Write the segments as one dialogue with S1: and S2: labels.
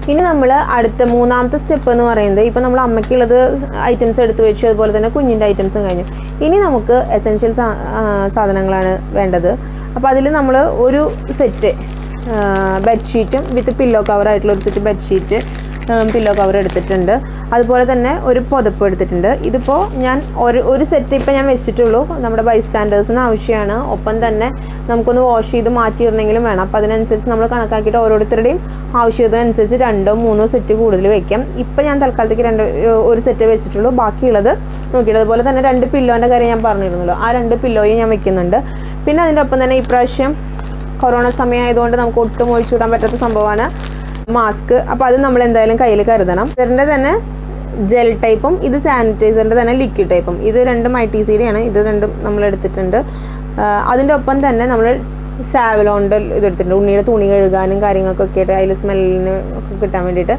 S1: ഇനി നമ്മൾ അടുത്ത മൂന്നാമത്തെ സ്റ്റെപ്പ് എന്ന് പറയുന്നത് ഇപ്പം നമ്മൾ അമ്മയ്ക്കുള്ളത് ഐറ്റംസ് എടുത്ത് വെച്ചു അതുപോലെ തന്നെ കുഞ്ഞിൻ്റെ ഐറ്റംസും കഴിഞ്ഞു ഇനി നമുക്ക് എസെൻഷ്യൽ സാധനങ്ങളാണ് വേണ്ടത് അപ്പോൾ അതിൽ നമ്മൾ ഒരു സെറ്റ് ബെഡ്ഷീറ്റും വിത്ത് പില്ലോ കവർ ആയിട്ടുള്ള ഒരു സെറ്റ് ബെഡ്ഷീറ്റ് പില്ലോ കവർ എടുത്തിട്ടുണ്ട് അതുപോലെ തന്നെ ഒരു പുതപ്പ് എടുത്തിട്ടുണ്ട് ഇതിപ്പോൾ ഞാൻ ഒരു ഒരു സെറ്റ് ഇപ്പോൾ ഞാൻ വെച്ചിട്ടുള്ളൂ നമ്മുടെ ബൈ സ്റ്റാൻഡേഴ്സിന് ആവശ്യമാണ് ഒപ്പം തന്നെ നമുക്കൊന്ന് വാഷ് ചെയ്ത് മാറ്റിയിടണമെങ്കിലും വേണം അപ്പോൾ അതിനനുസരിച്ച് നമ്മൾ കണക്കാക്കിയിട്ട് ഓരോരുത്തരുടെയും ആവശ്യകത അനുസരിച്ച് രണ്ടോ മൂന്നോ സെറ്റ് കൂടുതൽ വെക്കാം ഇപ്പം ഞാൻ തൽക്കാലത്തേക്ക് രണ്ട് ഏഹ് ഒരു സെറ്റ് വെച്ചിട്ടുള്ളൂ ബാക്കിയുള്ളത് നോക്കിയിട്ട് അതുപോലെ തന്നെ രണ്ട് പില്ലോൻ്റെ കാര്യം ഞാൻ പറഞ്ഞിരുന്നല്ലോ ആ രണ്ട് പില്ലോയും ഞാൻ വെക്കുന്നുണ്ട് പിന്നെ അതിൻ്റെ ഒപ്പം തന്നെ ഇപ്രാവശ്യം കൊറോണ സമയമായതുകൊണ്ട് നമുക്ക് ഒട്ടും ഒഴിച്ചുവിടാൻ പറ്റാത്ത സംഭവമാണ് മാസ്ക് അപ്പോൾ അത് നമ്മൾ എന്തായാലും കയ്യിൽ കരുതണം ഇതിൻ്റെ തന്നെ ജെൽ ടൈപ്പും ഇത് സാനിറ്റൈസറിൻ്റെ തന്നെ ലിക്വിഡ് ടൈപ്പും ഇത് രണ്ടും ഐ ടി സിയുടെയാണ് ഇത് രണ്ടും നമ്മൾ എടുത്തിട്ടുണ്ട് ആഹ് അതിൻ്റെ ഒപ്പം തന്നെ നമ്മൾ സാവലോണ്ട് ഇത് എടുത്തിട്ടുണ്ട് ഉണ്ണിയുടെ തുണി കഴുകാനും കാര്യങ്ങൾക്കൊക്കെ ആയിട്ട് അതിൽ സ്മെല്ലിന് ഒക്കെ കിട്ടാൻ വേണ്ടിയിട്ട്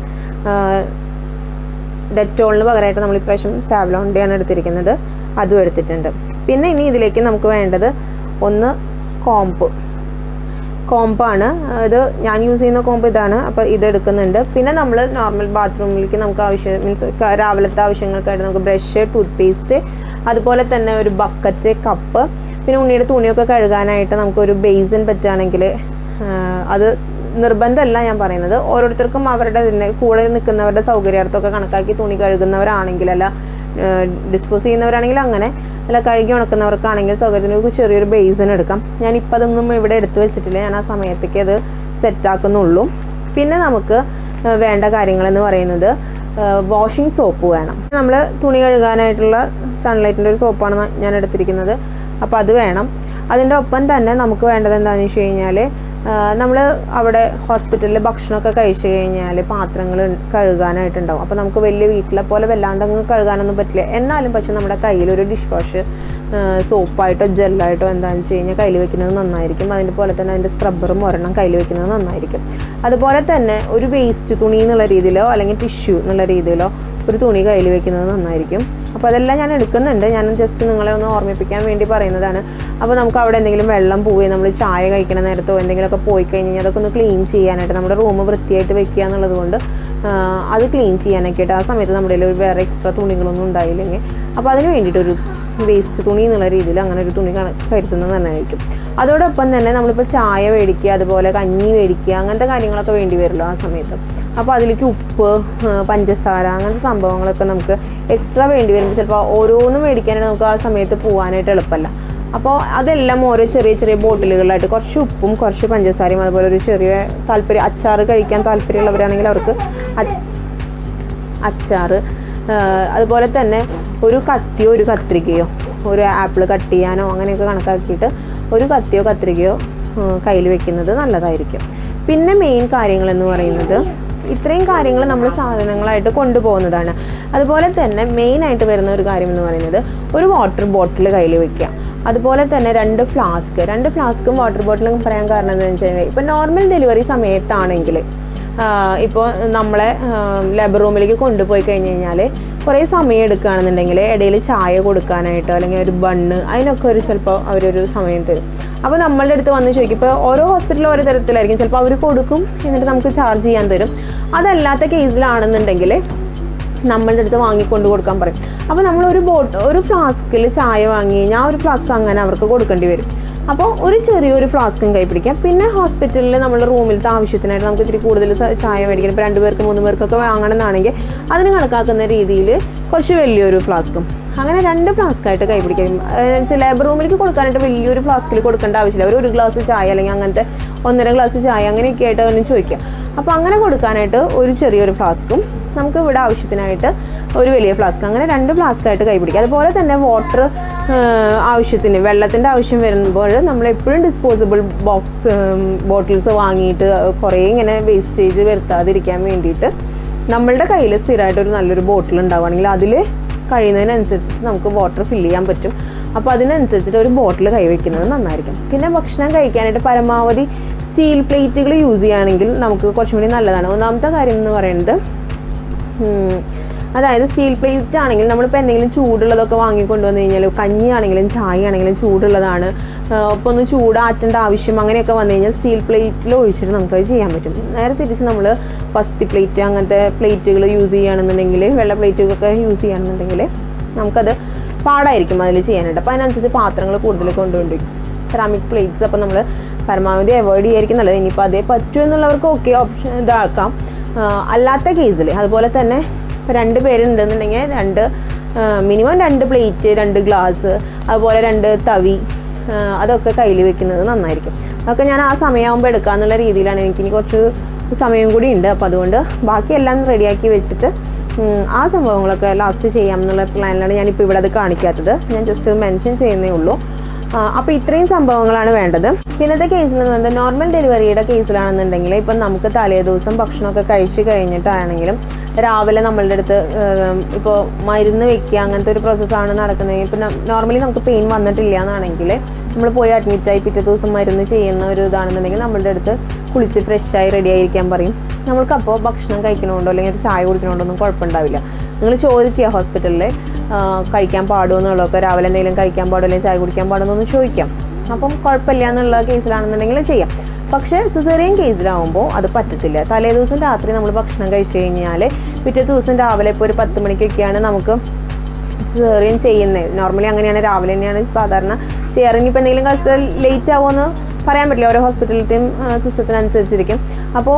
S1: ഡെറ്റോളിന് പകരമായിട്ട് നമ്മൾ ഇപ്രാവശ്യം സാവലോണ്ടിയാണ് എടുത്തിരിക്കുന്നത് അതും എടുത്തിട്ടുണ്ട് പിന്നെ ഇനി ഇതിലേക്ക് നമുക്ക് വേണ്ടത് ഒന്ന് കോമ്പ് കോമ്പാണ് ഇത് ഞാൻ യൂസ് ചെയ്യുന്ന കോമ്പ് ഇതാണ് അപ്പോൾ ഇത് എടുക്കുന്നുണ്ട് പിന്നെ നമ്മൾ നോർമൽ ബാത്റൂമിലേക്ക് നമുക്ക് ആവശ്യം മീൻസ് രാവിലത്തെ ആവശ്യങ്ങൾക്കായിട്ട് നമുക്ക് ബ്രഷ് ടൂത്ത് പേസ്റ്റ് അതുപോലെ തന്നെ ഒരു ബക്കറ്റ് കപ്പ് പിന്നെ ഉണ്ണിയുടെ തുണിയൊക്കെ കഴുകാനായിട്ട് നമുക്കൊരു ബേസിൻ പറ്റുകയാണെങ്കിൽ അത് നിർബന്ധമല്ല ഞാൻ പറയുന്നത് ഓരോരുത്തർക്കും അവരുടെ ഇതിന് കൂടെ നിൽക്കുന്നവരുടെ സൗകര്യാർത്ഥമൊക്കെ കണക്കാക്കി തുണി കഴുകുന്നവരാണെങ്കിൽ അല്ല ഡിസ്പോസ് ചെയ്യുന്നവരാണെങ്കിൽ അങ്ങനെ അല്ല കഴുകി ഉണക്കുന്നവർക്കാണെങ്കിൽ സൗകര്യത്തിന് ചെറിയൊരു ബേസിൻ എടുക്കാം ഞാൻ ഇപ്പം അതൊന്നും ഇവിടെ എടുത്തു വെച്ചിട്ടില്ല ഞാൻ ആ സമയത്തേക്ക് അത് സെറ്റാക്കുന്നുള്ളൂ പിന്നെ നമുക്ക് ആ, വേണ്ട കാര്യങ്ങളെന്ന് പറയുന്നത് വാഷിംഗ് സോപ്പ് വേണം നമ്മൾ തുണി കഴുകാനായിട്ടുള്ള സൺലൈറ്റിൻ്റെ ഒരു സോപ്പാണ് ഞാൻ എടുത്തിരിക്കുന്നത് അപ്പോൾ അത് വേണം അതിൻ്റെ ഒപ്പം തന്നെ നമുക്ക് വേണ്ടത് എന്താണെന്ന് വെച്ച് കഴിഞ്ഞാൽ നമ്മൾ അവിടെ ഹോസ്പിറ്റലിൽ ഭക്ഷണമൊക്കെ കഴിച്ചു കഴിഞ്ഞാൽ പാത്രങ്ങൾ കഴുകാനായിട്ടുണ്ടാവും അപ്പോൾ നമുക്ക് വലിയ വീട്ടിലെ പോലെ വല്ലാണ്ട് അങ്ങ് കഴുകാനൊന്നും പറ്റില്ല എന്നാലും പക്ഷെ നമ്മുടെ കയ്യിലൊരു ഡിഷ് വാഷ് സോപ്പായിട്ടോ ജെല്ലായിട്ടോ എന്താണെന്ന് വെച്ച് കഴിഞ്ഞാൽ കയ്യിൽ വെക്കുന്നത് നന്നായിരിക്കും അതിൻ്റെ പോലെ തന്നെ അതിൻ്റെ സ്ക്രബ്ബറും ഒരെണ്ണം കയ്യിൽ വെക്കുന്നത് നന്നായിരിക്കും അതുപോലെ തന്നെ ഒരു വേസ്റ്റ് തുണി എന്നുള്ള രീതിയിലോ അല്ലെങ്കിൽ ടിഷ്യൂ എന്നുള്ള രീതിയിലോ ഒരു തുണി കയ്യിൽ വെക്കുന്നത് നന്നായിരിക്കും അപ്പോൾ അതെല്ലാം ഞാൻ എടുക്കുന്നുണ്ട് ഞാൻ ജസ്റ്റ് നിങ്ങളെ ഒന്ന് ഓർമ്മിപ്പിക്കാൻ വേണ്ടി പറയുന്നതാണ് അപ്പോൾ നമുക്ക് അവിടെ എന്തെങ്കിലും വെള്ളം പോയി നമ്മൾ ചായ കഴിക്കണ നേരത്തോ എന്തെങ്കിലുമൊക്കെ പോയി കഴിഞ്ഞ് കഴിഞ്ഞാൽ അതൊക്കെ ഒന്ന് ക്ലീൻ ചെയ്യാനായിട്ട് നമ്മുടെ റൂം വൃത്തിയായിട്ട് വെക്കുക എന്നുള്ളത് കൊണ്ട് ആ, അത് ക്ലീൻ ചെയ്യാനൊക്കെ ആയിട്ട് ആ സമയത്ത് നമ്മുടെ കയ്യിൽ വേറെ എക്സ്ട്രാ തുണികളൊന്നും ഉണ്ടായില്ലെങ്കിൽ അപ്പോൾ അതിന് വേണ്ടിയിട്ടൊരു വേസ്റ്റ് തുണി എന്നുള്ള രീതിയിൽ അങ്ങനെ ഒരു തുണി കണ- കരുതുന്നത് നന്നായിരിക്കും അതോടൊപ്പം തന്നെ നമ്മളിപ്പോൾ ചായ മേടിക്കുക അതുപോലെ കഞ്ഞി മേടിക്കുക അങ്ങനത്തെ കാര്യങ്ങളൊക്കെ വേണ്ടി വരുമല്ലോ ആ സമയത്ത് അപ്പോൾ അതിലേക്ക് ഉപ്പ് ആ, പഞ്ചസാര അങ്ങനത്തെ സംഭവങ്ങളൊക്കെ നമുക്ക് എക്സ്ട്രാ വേണ്ടി വരുമ്പോൾ ചിലപ്പോൾ ഓരോന്നും മേടിക്കാനായിട്ട് നമുക്ക് ആ സമയത്ത് പോകാനായിട്ട് എളുപ്പമല്ല അപ്പോൾ അതെല്ലാം ഓരോ ചെറിയ ചെറിയ ബോട്ടിലുകളിലായിട്ട് കുറച്ച് ഉപ്പും കുറച്ച് പഞ്ചസാരയും അതുപോലെ ഒരു ചെറിയ താല്പര്യം അച്ചാറ് കഴിക്കാൻ താല്പര്യമുള്ളവരാണെങ്കിൽ അവർക്ക് അ- അച്ചാറ് ആ, അതുപോലെ തന്നെ ഒരു കത്തിയോ ഒരു കത്രികയോ ഒരു ആപ്പിൾ കട്ട് ചെയ്യാനോ അങ്ങനെയൊക്കെ കണക്കാക്കിയിട്ട് ഒരു കത്തിയോ കത്രികയോ കയ്യിൽ വെക്കുന്നത് നല്ലതായിരിക്കും പിന്നെ മെയിൻ കാര്യങ്ങളെന്ന് പറയുന്നത് ഇത്രയും കാര്യങ്ങൾ നമ്മൾ സാധനങ്ങളായിട്ട് കൊണ്ടുപോകുന്നതാണ് അതുപോലെ തന്നെ മെയിനായിട്ട് വരുന്ന ഒരു കാര്യം എന്ന് പറയുന്നത് ഒരു വാട്ടർ ബോട്ടിൽ കയ്യിൽ വെക്കുക അതുപോലെ തന്നെ രണ്ട് ഫ്ലാസ്ക് രണ്ട് ഫ്ലാസ്കും വാട്ടർ ബോട്ടിലും പറയാൻ കാരണം എന്താണെന്ന് വെച്ച് കഴിഞ്ഞാൽ ഇപ്പോൾ നോർമൽ ഡെലിവറി സമയത്താണെങ്കിൽ ഇപ്പോൾ നമ്മളെ ലേബർ റൂമിലേക്ക് കൊണ്ടുപോയി കഴിഞ്ഞ് കഴിഞ്ഞാൽ കുറേ സമയം എടുക്കുകയാണെന്നുണ്ടെങ്കിൽ ഇടയിൽ ചായ കൊടുക്കാനായിട്ടോ അല്ലെങ്കിൽ ഒരു ബണ്ണ് അതിനൊക്കെ ഒരു ചിലപ്പോൾ അവരൊരു സമയം തരും അപ്പോൾ നമ്മളുടെ അടുത്ത് വന്ന് ചോദിക്കും ഇപ്പോൾ ഓരോ ഹോസ്പിറ്റലും ഓരോ തരത്തിലായിരിക്കും ചിലപ്പോൾ അവർ കൊടുക്കും എന്നിട്ട് നമുക്ക് ചാർജ് ചെയ്യാൻ തരും അതല്ലാത്ത കേസിലാണെന്നുണ്ടെങ്കിൽ നമ്മളുടെ അടുത്ത് വാങ്ങിക്കൊണ്ട് കൊടുക്കാൻ പറയും അപ്പോൾ നമ്മൾ ഒരു ബോട്ട് ഒരു ഫ്ലാസ്കിൽ ചായ വാങ്ങി കഴിഞ്ഞാൽ ആ ഒരു ഫ്ലാസ്ക് അങ്ങനെ അവർക്ക് കൊടുക്കേണ്ടി വരും അപ്പോൾ ഒരു ചെറിയൊരു ഫ്ലാസ്കും കൈ പിടിക്കാം പിന്നെ ഹോസ്പിറ്റലിൽ നമ്മുടെ റൂമിലത്തെ ആവശ്യത്തിനായിട്ട് നമുക്ക് ഇത്തിരി കൂടുതൽ സ- ചായ മേടിക്കണം ഇപ്പോൾ രണ്ട് പേർക്ക് മൂന്ന് പേർക്കൊക്കെ വാങ്ങണമെന്നാണെങ്കിൽ അതിന് കണക്കാക്കുന്ന രീതിയിൽ കുറച്ച് വലിയൊരു ഫ്ലാസ്കും അങ്ങനെ രണ്ട് ഫ്ലാസ്കായിട്ട് കൈ പിടിക്കും ലേബർ റൂമിലേക്ക് കൊടുക്കാനായിട്ട് വലിയൊരു ഫ്ലാസ്കിൽ കൊടുക്കേണ്ട ആവശ്യമില്ല അവർ ഒരു ഗ്ലാസ് ചായ അല്ലെങ്കിൽ അങ്ങനത്തെ ഒന്നര ഗ്ലാസ് ചായ അങ്ങനെയൊക്കെ ആയിട്ട് അവന് ചോദിക്കാം അപ്പോൾ അങ്ങനെ കൊടുക്കാനായിട്ട് ഒരു ചെറിയൊരു ഫ്ലാസ്കും നമുക്ക് ഇവിടെ ആവശ്യത്തിനായിട്ട് ഒരു വലിയ ഫ്ലാസ്ക് അങ്ങനെ രണ്ട് ഫ്ലാസ്ക് ആയിട്ട് കൈ പിടിക്കുക അതുപോലെ തന്നെ വാട്ടർ ആവശ്യത്തിന് വെള്ളത്തിൻ്റെ ആവശ്യം വരുമ്പോൾ നമ്മൾ എപ്പോഴും ഡിസ്പോസിബിൾ ബോക്സ് ബോട്ടിൽസ് വാങ്ങിയിട്ട് കുറേ ഇങ്ങനെ വേസ്റ്റേജ് വരുത്താതിരിക്കാൻ വേണ്ടിയിട്ട് നമ്മളുടെ കയ്യിൽ സ്ഥിരമായിട്ട് ഒരു നല്ലൊരു ബോട്ടിൽ ഉണ്ടാവുകയാണെങ്കിൽ അതിൽ കഴിയുന്നതിനനുസരിച്ച് നമുക്ക് വാട്ടർ ഫില്ല് ചെയ്യാൻ പറ്റും അപ്പോൾ അതിനനുസരിച്ചിട്ട് ഒരു ബോട്ടിൽ കൈവയ്ക്കുന്നത് നന്നായിരിക്കും പിന്നെ ഭക്ഷണം കഴിക്കാനായിട്ട് പരമാവധി സ്റ്റീൽ പ്ലേറ്റുകൾ യൂസ് ചെയ്യുകയാണെങ്കിൽ നമുക്ക് കുറച്ചും കൂടി നല്ലതാണ് ഒന്നാമത്തെ കാര്യം എന്ന് പറയുന്നത് ഉം, അതായത് സ്റ്റീൽ പ്ലേറ്റ് ആണെങ്കിൽ നമ്മളിപ്പോൾ എന്തെങ്കിലും ചൂടുള്ളതൊക്കെ വാങ്ങിക്കൊണ്ട് വന്നു കഴിഞ്ഞാൽ കഞ്ഞി ആണെങ്കിലും ചായ ആണെങ്കിലും ചൂടുള്ളതാണ് ഇപ്പോൾ ഒന്ന് ചൂടാറ്റേണ്ട ആവശ്യം അങ്ങനെയൊക്കെ വന്നു കഴിഞ്ഞാൽ സ്റ്റീൽ പ്ലേറ്റിൽ ഒഴിച്ചിട്ട് നമുക്കത് ചെയ്യാൻ പറ്റും നേരെ തിരിച്ച് നമ്മൾ ഫസ്റ്റ് പ്ലേറ്റ് അങ്ങനത്തെ പ്ലേറ്റുകൾ യൂസ് ചെയ്യുകയാണെന്നുണ്ടെങ്കിൽ വെള്ള പ്ലേറ്റുകളൊക്കെ യൂസ് ചെയ്യുകയാണെന്നുണ്ടെങ്കിൽ നമുക്കത് പാടായിരിക്കും അതിൽ ചെയ്യാനായിട്ട് അപ്പോൾ അതിനനുസരിച്ച് പാത്രങ്ങൾ കൂടുതൽ കൊണ്ടുപോയി സെറാമിക് പ്ലേറ്റ്സ് അപ്പോൾ നമ്മൾ പരമാവധി അവോയ്ഡ് ചെയ്യായിരിക്കും നല്ലത് ഇനിയിപ്പോൾ അതേ പറ്റൂ എന്നുള്ളവർക്ക് ഓക്കെ ഓപ്ഷൻ ഇതാക്കാം ആ, അല്ലാത്ത കേസിൽ അതുപോലെ തന്നെ ഇപ്പോൾ രണ്ട് പേരുണ്ടെന്നുണ്ടെങ്കിൽ രണ്ട് മിനിമം രണ്ട് പ്ലേറ്റ് രണ്ട് ഗ്ലാസ് അതുപോലെ രണ്ട് തവി ആ, അതൊക്കെ കയ്യിൽ വെക്കുന്നത് നന്നായിരിക്കും അതൊക്കെ ഞാൻ ആ സമയമാകുമ്പോൾ എടുക്കാന്നുള്ള രീതിയിലാണ് എനിക്കിനി കുറച്ച് സമയം കൂടി ഉണ്ട് അപ്പോൾ അതുകൊണ്ട് ബാക്കിയെല്ലാം റെഡിയാക്കി വെച്ചിട്ട് ഉം, ആ സംഭവങ്ങളൊക്കെ ലാസ്റ്റ് ചെയ്യാം എന്നുള്ള പ്ലാനിലാണ് ഞാനിപ്പോൾ ഇവിടെ അത് കാണിക്കാത്തത് ഞാൻ ജസ്റ്റ് മെൻഷൻ ചെയ്യുന്നേ ഉള്ളൂ അപ്പോൾ ഇത്രയും സംഭവങ്ങളാണ് വേണ്ടത് പിന്നത്തെ കേസിൽ നിന്ന് നോർമൽ ഡെലിവറിയുടെ കേസിലാണെന്നുണ്ടെങ്കിൽ ഇപ്പം നമുക്ക് തലേ ദിവസം ഭക്ഷണമൊക്കെ കഴിച്ച് കഴിഞ്ഞിട്ടാണെങ്കിലും രാവിലെ നമ്മളുടെ അടുത്ത് ഇപ്പോൾ മരുന്ന് വെക്കുക അങ്ങനത്തെ ഒരു പ്രോസസ്സാണ് നടക്കുന്നതെങ്കിൽ ഇപ്പം നോർമലി നമുക്ക് പെയിൻ വന്നിട്ടില്ല എന്നാണെങ്കിൽ നമ്മൾ പോയി അഡ്മിറ്റായി പിറ്റേ ദിവസം മരുന്ന് ചെയ്യുന്ന ഒരു ഇതാണെന്നുണ്ടെങ്കിൽ നമ്മളുടെ അടുത്ത് കുളിച്ച് ഫ്രഷായി റെഡി ആയിരിക്കാൻ പറയും നമ്മൾക്കപ്പോൾ ഭക്ഷണം കഴിക്കണോണ്ടോ അല്ലെങ്കിൽ ഒരു ചായ കുടിക്കണോണ്ടോ ഒന്നും കുഴപ്പമുണ്ടാവില്ല നിങ്ങൾ ചോദിക്കുക ഹോസ്പിറ്റലിൽ കഴിക്കാൻ പാടുമോ എന്നുള്ളതൊക്കെ രാവിലെ എന്തെങ്കിലും കഴിക്കാൻ പാടുമോ അല്ലെങ്കിൽ ചായ കുടിക്കാൻ പാടുമോ എന്നൊന്ന് ചോദിക്കാം അപ്പം കുഴപ്പമില്ല എന്നുള്ള കേസിലാണെന്നുണ്ടെങ്കിൽ ചെയ്യാം പക്ഷേ സിസേറിയൻ കേസിലാവുമ്പോൾ അത് പറ്റത്തില്ല തലേ ദിവസം രാത്രി നമ്മൾ ഭക്ഷണം കഴിച്ചു കഴിഞ്ഞാൽ പിറ്റേ ദിവസം രാവിലെ ഇപ്പോൾ ഒരു പത്ത് മണിക്കൊക്കെയാണ് നമുക്ക് സിസേറിയൻ ചെയ്യുന്നത് നോർമലി അങ്ങനെയാണ് രാവിലെ തന്നെയാണ് സാധാരണ ചെയ്യാറ് ഇനിയിപ്പോൾ എന്തെങ്കിലും കാലത്ത് ലേറ്റ് ആവുമെന്ന് പറയാൻ പറ്റില്ല ഓരോ ഹോസ്പിറ്റലിലത്തെയും സിസ്റ്റത്തിനനുസരിച്ചിരിക്കും അപ്പോൾ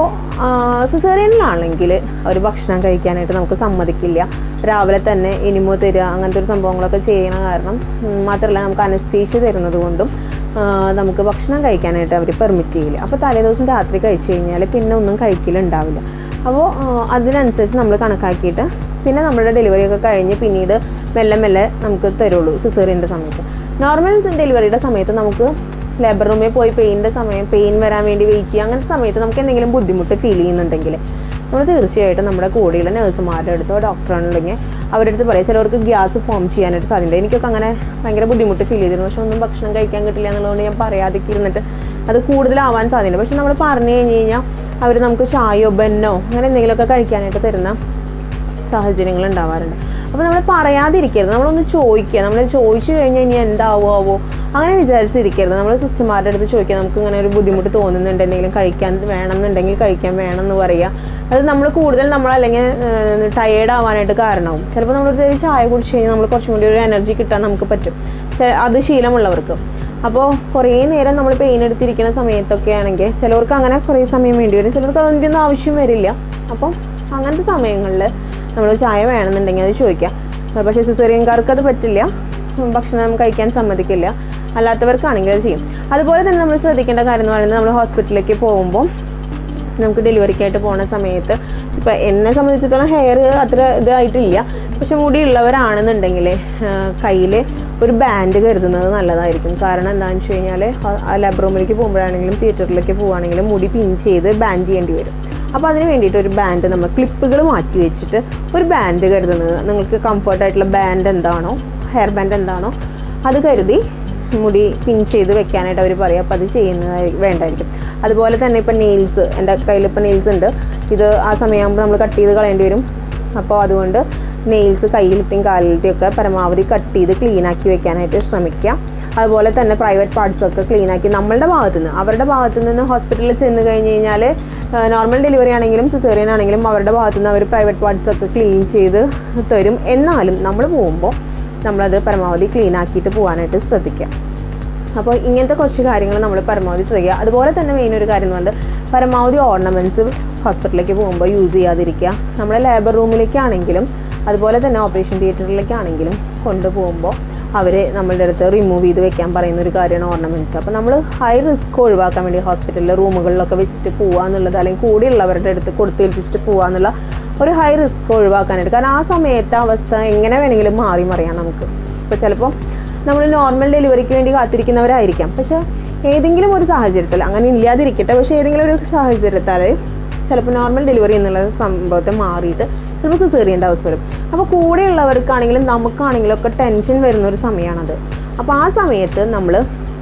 S1: സിസേറിയനിലാണെങ്കിൽ അവർ ഭക്ഷണം കഴിക്കാനായിട്ട് നമുക്ക് സമ്മതിക്കില്ല രാവിലെ തന്നെ ഇനിമോ തരിക അങ്ങനത്തെ ഒരു സംഭവങ്ങളൊക്കെ ചെയ്യണ കാരണം ഉം, മാത്രമല്ല നമുക്ക് അനസ്തീഷ്യ തരുന്നത് കൊണ്ടും ആ, നമുക്ക് ഭക്ഷണം കഴിക്കാനായിട്ട് അവർ പെർമിറ്റ് ചെയ്യില്ല അപ്പോൾ തലേദിവസം രാത്രി കഴിച്ചു കഴിഞ്ഞാൽ പിന്നെ ഒന്നും കഴിക്കലുണ്ടാവില്ല അപ്പോൾ അതിനനുസരിച്ച് നമ്മൾ കണക്കാക്കിയിട്ട് പിന്നെ നമ്മുടെ ഡെലിവറി ഒക്കെ കഴിഞ്ഞ് പിന്നീട് മെല്ലെ മെല്ലെ നമുക്ക് തരുള്ളൂ സിസേറിയൻ്റെ സമയത്ത് നോർമൽ ഡെലിവറിയുടെ സമയത്ത് നമുക്ക് ലേബർ റൂമിൽ പോയി പെയിൻ്റെ സമയം പെയിൻ വരാൻ വേണ്ടി വെയിറ്റ് ചെയ്യുക അങ്ങനത്തെ സമയത്ത് നമുക്ക് എന്തെങ്കിലും ബുദ്ധിമുട്ട് ഫീൽ ചെയ്യുന്നുണ്ടെങ്കിൽ നമ്മൾ തീർച്ചയായിട്ടും നമ്മുടെ കൂടെയുള്ള നഴ്സുമാരുടെ അടുത്തോ ഡോക്ടറാണെന്നുണ്ടെങ്കിൽ അവരുടെ അടുത്ത് പറയാം ചിലവർക്ക് ഗ്യാസ് ഫോം ചെയ്യാനായിട്ട് സാധ്യത എനിക്കൊക്കെ അങ്ങനെ ഭയങ്കര ബുദ്ധിമുട്ട് ഫീൽ ചെയ്തിരുന്നു പക്ഷെ ഒന്നും ഭക്ഷണം കഴിക്കാൻ കിട്ടില്ല എന്നുള്ളതുകൊണ്ട് ഞാൻ പറയാതെ ഇരുന്നിട്ട് അത് കൂടുതലാവാൻ സാധ്യത പക്ഷെ നമ്മൾ പറഞ്ഞു കഴിഞ്ഞ് കഴിഞ്ഞാൽ അവർ നമുക്ക് ചായയോ ബെന്നോ അങ്ങനെ എന്തെങ്കിലുമൊക്കെ കഴിക്കാനായിട്ട് തരുന്ന സാഹചര്യങ്ങൾ ഉണ്ടാവാറുണ്ട് അപ്പോൾ നമ്മൾ പറയാതിരിക്കരുത് നമ്മളൊന്ന് ചോദിക്കുക നമ്മൾ ചോദിച്ചു കഴിഞ്ഞാൽ ഇനി എന്താവോ ആവോ അങ്ങനെ വിചാരിച്ചിരിക്കരുത് നമ്മൾ സിസ്റ്റർമാരുടെ അടുത്ത് ചോദിക്കുക നമുക്ക് ഇങ്ങനെ ഒരു ബുദ്ധിമുട്ട് തോന്നുന്നുണ്ട് എന്തെങ്കിലും കഴിക്കാൻ വേണമെന്നുണ്ടെങ്കിൽ കഴിക്കാൻ വേണമെന്ന് പറയുക അത് നമ്മൾ കൂടുതൽ നമ്മൾ അല്ലെങ്കിൽ ടയേർഡ് ആവാനായിട്ട് കാരണമാവും ചിലപ്പോൾ നമ്മൾ ഒരു ചായ കുടിച്ച് കഴിഞ്ഞാൽ നമ്മൾ കുറച്ചും കൂടി ഒരു എനർജി കിട്ടാൻ നമുക്ക് പറ്റും ചെ- അത് ശീലമുള്ളവർക്ക് അപ്പോൾ കുറേ നേരം നമ്മൾ പെയിൻ എടുത്തിരിക്കുന്ന സമയത്തൊക്കെ ആണെങ്കിൽ ചിലവർക്ക് അങ്ങനെ കുറേ സമയം വേണ്ടി വരും ചിലർക്ക് അതിൻ്റെ ഒന്നും ആവശ്യം വരില്ല അപ്പം അങ്ങനത്തെ സമയങ്ങളിൽ നമ്മൾ ചായ വേണമെന്നുണ്ടെങ്കിൽ അത് ചോദിക്കാം പക്ഷേ സിസേറിയൻകാർക്ക് അത് പറ്റില്ല ഉം, ഭക്ഷണം കഴിക്കാൻ സമ്മതിക്കില്ല അല്ലാത്തവർക്കാണെങ്കിൽ അത് ചെയ്യും അതുപോലെ തന്നെ നമ്മൾ ശ്രദ്ധിക്കേണ്ട കാര്യം എന്ന് പറയുന്നത് നമ്മൾ ഹോസ്പിറ്റലിലേക്ക് പോകുമ്പോൾ നമുക്ക് ഡെലിവറിക്കായിട്ട് പോണ സമയത്ത് ഇപ്പം എന്നെ സംബന്ധിച്ചിടത്തോളം ഹെയർ അത്ര ഇതായിട്ടില്ല പക്ഷെ മുടിയുള്ളവരാണെന്നുണ്ടെങ്കിൽ കയ്യിൽ ഒരു ബാൻഡ് കരുതുന്നത് നല്ലതായിരിക്കും കാരണം എന്താണെന്ന് വെച്ച് കഴിഞ്ഞാൽ ലാബ് റൂമിലേക്ക് പോകുമ്പോഴാണെങ്കിലും തിയേറ്ററിലേക്ക് പോവുകയാണെങ്കിലും മുടി പിൻ ചെയ്ത് ബാൻഡ് ചെയ്യേണ്ടി വരും അപ്പോൾ അതിന് വേണ്ടിയിട്ട് ഒരു ബാൻഡ് നമ്മൾ ക്ലിപ്പുകൾ മാറ്റി വെച്ചിട്ട് ഒരു ബാൻഡ് കരുതുന്നത് നിങ്ങൾക്ക് കംഫർട്ടായിട്ടുള്ള ബാൻഡ് എന്താണോ ഹെയർ ബാൻഡ് എന്താണോ അത് കരുതി മുടി പിൻ ചെയ്ത് വെക്കാനായിട്ട് അവർ പറയും അപ്പോൾ അത് ചെയ്യുന്നത് വേണ്ടായിരിക്കും അതുപോലെ തന്നെ ഇപ്പം നെയിൽസ് എൻ്റെ കയ്യിൽ ഇപ്പോൾ നെയിൽസ് ഉണ്ട് ഇത് ആ സമയമാകുമ്പോൾ നമ്മൾ കട്ട് ചെയ്ത് കളയേണ്ടി വരും അപ്പോൾ അതുകൊണ്ട് നെയിൽസ് കയ്യിലത്തെയും കാലിലത്തെയും ഒക്കെ പരമാവധി കട്ട് ചെയ്ത് ക്ലീൻ ആക്കി വെക്കാനായിട്ട് ശ്രമിക്കുക അതുപോലെ തന്നെ പ്രൈവറ്റ് പാർട്സ് ഒക്കെ ക്ലീൻ ആക്കി നമ്മളുടെ ഭാഗത്തു നിന്ന് അവരുടെ ഭാഗത്തു നിന്ന് ഹോസ്പിറ്റലിൽ ചെന്ന് കഴിഞ്ഞ് കഴിഞ്ഞാൽ നോർമൽ ഡെലിവറി ആണെങ്കിലും സിസേറിയൻ ആണെങ്കിലും അവരുടെ ഭാഗത്തു നിന്ന് അവർ പ്രൈവറ്റ് പാർട്സ് ഒക്കെ ക്ലീൻ ചെയ്ത് തരും എന്നാലും നമ്മൾ പോകുമ്പോൾ നമ്മളത് പരമാവധി ക്ലീൻ ആക്കിയിട്ട് പോകാനായിട്ട് ശ്രദ്ധിക്കുക അപ്പോൾ ഇങ്ങനത്തെ കുറച്ച് കാര്യങ്ങൾ നമ്മൾ പരമാവധി ശ്രദ്ധിക്കുക അതുപോലെ തന്നെ മെയിൻ ഒരു കാര്യം എന്ന് പറഞ്ഞാൽ പരമാവധി ഓർണമെൻറ്റ്സ് ഹോസ്പിറ്റലിലേക്ക് പോകുമ്പോൾ യൂസ് ചെയ്യാതിരിക്കുക നമ്മുടെ ലേബർ റൂമിലേക്കാണെങ്കിലും അതുപോലെ തന്നെ ഓപ്പറേഷൻ തിയേറ്ററിലേക്കാണെങ്കിലും കൊണ്ടുപോകുമ്പോൾ അവർ നമ്മളുടെ അടുത്ത് റിമൂവ് ചെയ്ത് വെക്കാൻ പറയുന്ന ഒരു കാര്യമാണ് ഓർണമെൻറ്റ്സ് അപ്പോൾ നമ്മൾ ഹൈ റിസ്ക് ഒഴിവാക്കാൻ വേണ്ടി ഹോസ്പിറ്റലിലെ റൂമുകളിലൊക്കെ വെച്ചിട്ട് പോകുക എന്നുള്ളത് അല്ലെങ്കിൽ കൂടെയുള്ളവരുടെ അടുത്ത് കൊടുത്തേൽപ്പിച്ചിട്ട് പോകുക എന്നുള്ള ഒരു ഹൈ റിസ്ക് ഒഴിവാക്കാനായിട്ട് കാരണം ആ സമയത്തെ അവസ്ഥ എങ്ങനെ വേണമെങ്കിലും മാറി മറിയാം നമുക്ക് ഇപ്പോൾ ചിലപ്പോൾ നമ്മൾ നോർമൽ ഡെലിവറിക്ക് വേണ്ടി കാത്തിരിക്കുന്നവരായിരിക്കാം പക്ഷേ ഏതെങ്കിലും ഒരു സാഹചര്യത്തിൽ അങ്ങനെ ഇല്ലാതിരിക്കട്ടെ പക്ഷേ ഏതെങ്കിലും ഒരു സാഹചര്യത്താൽ ചിലപ്പോൾ നോർമൽ ഡെലിവറി എന്നുള്ള സംഭവത്തെ മാറിയിട്ട് ചിലപ്പോൾ സിസേറിയൻ്റെ അവസ്ഥ വരും അപ്പോൾ കൂടെയുള്ളവർക്കാണെങ്കിലും നമുക്കാണെങ്കിലും ഒക്കെ ടെൻഷൻ വരുന്ന ഒരു സമയമാണത് അപ്പോൾ ആ സമയത്ത് നമ്മൾ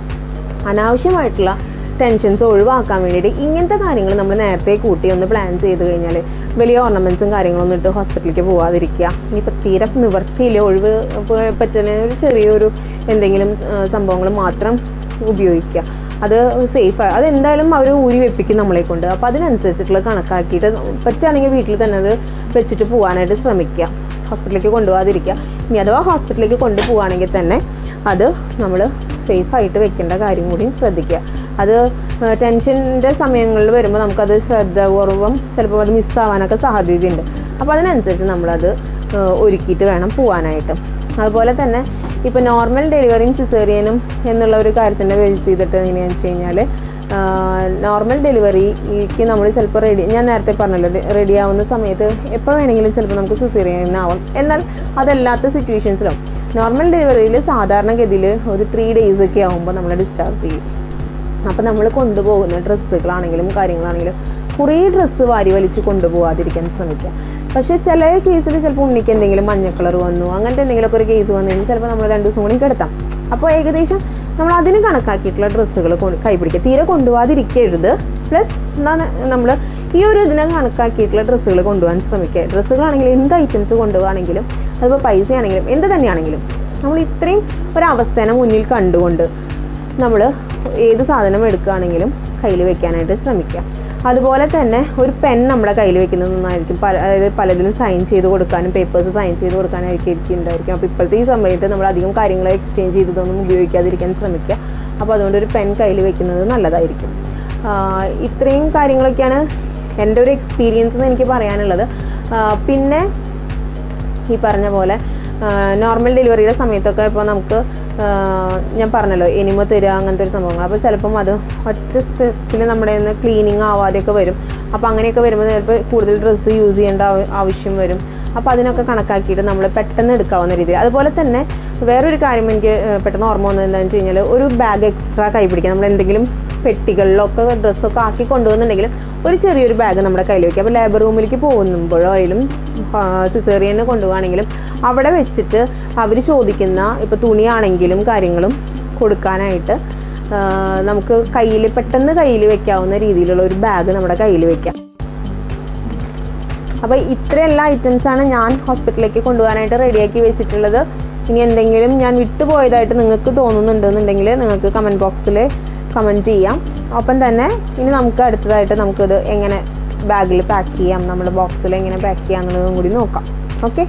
S1: അനാവശ്യമായിട്ടുള്ള ടെൻഷൻസ് ഒഴിവാക്കാൻ വേണ്ടിയിട്ട് ഇങ്ങനത്തെ കാര്യങ്ങൾ നമ്മൾ നേരത്തെ കൂട്ടി ഒന്ന് പ്ലാൻ ചെയ്ത് കഴിഞ്ഞാൽ വലിയ ഓർണമെൻറ്റ്സും കാര്യങ്ങളൊന്നും ഇട്ട് ഹോസ്പിറ്റലിലേക്ക് പോകാതിരിക്കുക ഇനിയിപ്പോൾ തീരെ നിവർത്തിയില്ല ഒഴിവ് പ- പറ്റുന്ന ഒരു ചെറിയൊരു എന്തെങ്കിലും സംഭവങ്ങൾ മാത്രം ഉപയോഗിക്കുക അത് സേഫ് അത് എന്തായാലും അവർ ഊരി വെപ്പിക്കും നമ്മളെ കൊണ്ട് അപ്പോൾ അതിനനുസരിച്ചിട്ടുള്ള കണക്കാക്കിയിട്ട് പറ്റുകയാണെങ്കിൽ വീട്ടിൽ തന്നെ അത് വെച്ചിട്ട് പോകാനായിട്ട് ശ്രമിക്കുക ഹോസ്പിറ്റലിലേക്ക് കൊണ്ടുപോകാതിരിക്കുക ഇനി അഥവാ ഹോസ്പിറ്റലിലേക്ക് കൊണ്ടുപോവുകയാണെങ്കിൽ തന്നെ അത് നമ്മൾ സേഫായിട്ട് വെക്കേണ്ട കാര്യം കൂടി ശ്രദ്ധിക്കുക അത് ടെൻഷൻ്റെ സമയങ്ങളിൽ വരുമ്പോൾ നമുക്കത് ശ്രദ്ധപൂർവ്വം ചിലപ്പോൾ അത് മിസ്സാവാനൊക്കെ സാധ്യതയുണ്ട് അപ്പോൾ അതിനനുസരിച്ച് നമ്മളത് ഏഹ്, ഒരുക്കിയിട്ട് വേണം പോകാനായിട്ട് അതുപോലെ തന്നെ ഇപ്പോൾ നോർമൽ ഡെലിവറിയും സിസേറിയനും എന്നുള്ള ഒരു കാര്യത്തിൻ്റെ ബേസ് ചെയ്തിട്ട് എങ്ങനെയാണെന്ന് വെച്ച് കഴിഞ്ഞാൽ നോർമൽ ഡെലിവറിക്ക് നമ്മൾ ചിലപ്പോൾ റെഡി ഞാൻ നേരത്തെ പറഞ്ഞല്ലോ റെഡി ആവുന്ന സമയത്ത് എപ്പോൾ വേണമെങ്കിലും ചിലപ്പോൾ നമുക്ക് സിസേറിയൻ ആവും എന്നാൽ അതല്ലാത്ത സിറ്റുവേഷൻസിലും നോർമൽ ഡെലിവറിയിൽ സാധാരണഗതിയിൽ ഒരു ത്രീ ഡേയ്സ് ഒക്കെ ആകുമ്പോൾ നമ്മൾ ഡിസ്ചാർജ് ചെയ്യും അപ്പോൾ നമ്മൾ കൊണ്ടുപോകുന്ന ഡ്രസ്സുകളാണെങ്കിലും കാര്യങ്ങളാണെങ്കിലും കുറേ ഡ്രസ്സ് വാരി വലിച്ച് കൊണ്ടുപോകാതിരിക്കാൻ ശ്രമിക്കുക പക്ഷേ ചില കേസിൽ ചിലപ്പോൾ ഉണ്ണിക്ക് എന്തെങ്കിലും മഞ്ഞ കളർ വന്നു അങ്ങനത്തെ എന്തെങ്കിലുമൊക്കെ ഒരു കേസ് വന്നു കഴിഞ്ഞാൽ ചിലപ്പോൾ നമ്മൾ രണ്ട് ദിവസം കൂടി കിടത്താം അപ്പോൾ ഏകദേശം നമ്മൾ അതിന് കണക്കാക്കിയിട്ടുള്ള ഡ്രസ്സുകൾ കൈപിടിക്കുക തീരെ കൊണ്ടുപോകാതിരിക്കരുത് പ്ലസ് എന്താണ് നമ്മൾ ഈ ഒരു ഇതിനെ കണക്കാക്കിയിട്ടുള്ള ഡ്രസ്സുകൾ കൊണ്ടുപോകാൻ ശ്രമിക്കുക ഡ്രസ്സുകളാണെങ്കിലും എന്ത് ഐറ്റംസ് കൊണ്ടുപോകുകയാണെങ്കിലും അതിപ്പോൾ പൈസയാണെങ്കിലും എന്ത് തന്നെയാണെങ്കിലും നമ്മൾ ഇത്രയും ഒരവസ്ഥേനെ മുന്നിൽ കണ്ടുകൊണ്ട് നമ്മൾ ഏത് സാധനം എടുക്കുകയാണെങ്കിലും കയ്യിൽ വെക്കാനായിട്ട് ശ്രമിക്കുക അതുപോലെ തന്നെ ഒരു പെൻ നമ്മുടെ കയ്യിൽ വെക്കുന്നത് നന്നായിരിക്കും പല അതായത് പലതിലും സൈൻ ചെയ്ത് കൊടുക്കാനും പേപ്പേഴ്സ് സൈൻ ചെയ്ത് കൊടുക്കാനായിരിക്കും ഇരിക്കുന്നുണ്ടായിരിക്കും അപ്പോൾ ഇപ്പോഴത്തെ ഈ സമയത്ത് നമ്മൾ അധികം കാര്യങ്ങൾ എക്സ്ചേഞ്ച് ചെയ്തതൊന്നും ഉപയോഗിക്കാതിരിക്കാൻ ശ്രമിക്കുക അപ്പോൾ അതുകൊണ്ട് ഒരു പെൻ കയ്യിൽ വെക്കുന്നത് നല്ലതായിരിക്കും ആഹ് ഇത്രയും കാര്യങ്ങളൊക്കെയാണ് എൻ്റെ ഒരു എക്സ്പീരിയൻസ് എന്ന് എനിക്ക് പറയാനുള്ളത് ആഹ് പിന്നെ ഈ പറഞ്ഞ പോലെ നോർമൽ ഡെലിവറിയുടെ സമയത്തൊക്കെ ഇപ്പോൾ നമുക്ക് ആ, ഞാൻ പറഞ്ഞല്ലോ എനിമ തരിക അങ്ങനത്തെ ഒരു സംഭവങ്ങൾ അപ്പോൾ ചിലപ്പം അത് ഒറ്റ സ്റ്റിച്ചിൽ നമ്മുടെ നിന്ന് ക്ലീനിങ് ആവാതെയൊക്കെ വരും അപ്പോൾ അങ്ങനെയൊക്കെ വരുമ്പോൾ ചിലപ്പോൾ കൂടുതൽ ഡ്രസ്സ് യൂസ് ചെയ്യേണ്ട ആവ- ആവശ്യം വരും അപ്പോൾ അതിനൊക്കെ കണക്കാക്കിയിട്ട് നമ്മൾ പെട്ടെന്ന് എടുക്കാവുന്ന രീതിയിൽ അതുപോലെ തന്നെ വേറൊരു കാര്യം എനിക്ക് ആ, പെട്ടെന്ന് ഓർമ്മ വന്നത് എന്താണെന്ന് വെച്ച് കഴിഞ്ഞാൽ ഒരു ബാഗ് എക്സ്ട്രാ കൈ പിടിക്കുക നമ്മൾ എന്തെങ്കിലും പെട്ടികളിലൊക്കെ ഡ്രസ്സൊക്കെ ആക്കി കൊണ്ടുപോകുന്നുണ്ടെങ്കിൽ ഒരു ചെറിയൊരു ബാഗ് നമ്മുടെ കയ്യിൽ വെക്കുക അപ്പോൾ ലേബർ റൂമിലേക്ക് പോകുമ്പോഴോ ആയാലും സിസേറിയനെ കൊണ്ടുപോകുകയാണെങ്കിലും അവിടെ വെച്ചിട്ട് അവർ ചോദിക്കുന്ന ഇപ്പോൾ തുണിയാണെങ്കിലും കാര്യങ്ങളും കൊടുക്കാനായിട്ട് ആ, നമുക്ക് കയ്യിൽ പെട്ടെന്ന് കയ്യിൽ വെക്കാവുന്ന രീതിയിലുള്ള ഒരു ബാഗ് നമ്മുടെ കയ്യിൽ വെക്കാം അപ്പോൾ ഇത്രയെല്ലാ ഐറ്റംസാണ് ഞാൻ ഹോസ്പിറ്റലിലേക്ക് കൊണ്ടുപോകാനായിട്ട് റെഡിയാക്കി വെച്ചിട്ടുള്ളത് ഇനി എന്തെങ്കിലും ഞാൻ വിട്ടുപോയതായിട്ട് നിങ്ങൾക്ക് തോന്നുന്നുണ്ടെന്നുണ്ടെങ്കിൽ നിങ്ങൾക്ക് കമൻറ്റ് ബോക്സിൽ കമൻറ്റ് ചെയ്യാം ഒപ്പം തന്നെ ഇനി നമുക്ക് അടുത്തതായിട്ട് നമുക്കിത് എങ്ങനെ ബാഗിൽ പാക്ക് ചെയ്യാം നമ്മുടെ ബോക്സിൽ എങ്ങനെ പാക്ക് ചെയ്യാം എന്നുള്ളതും കൂടി നോക്കാം ഓക്കെ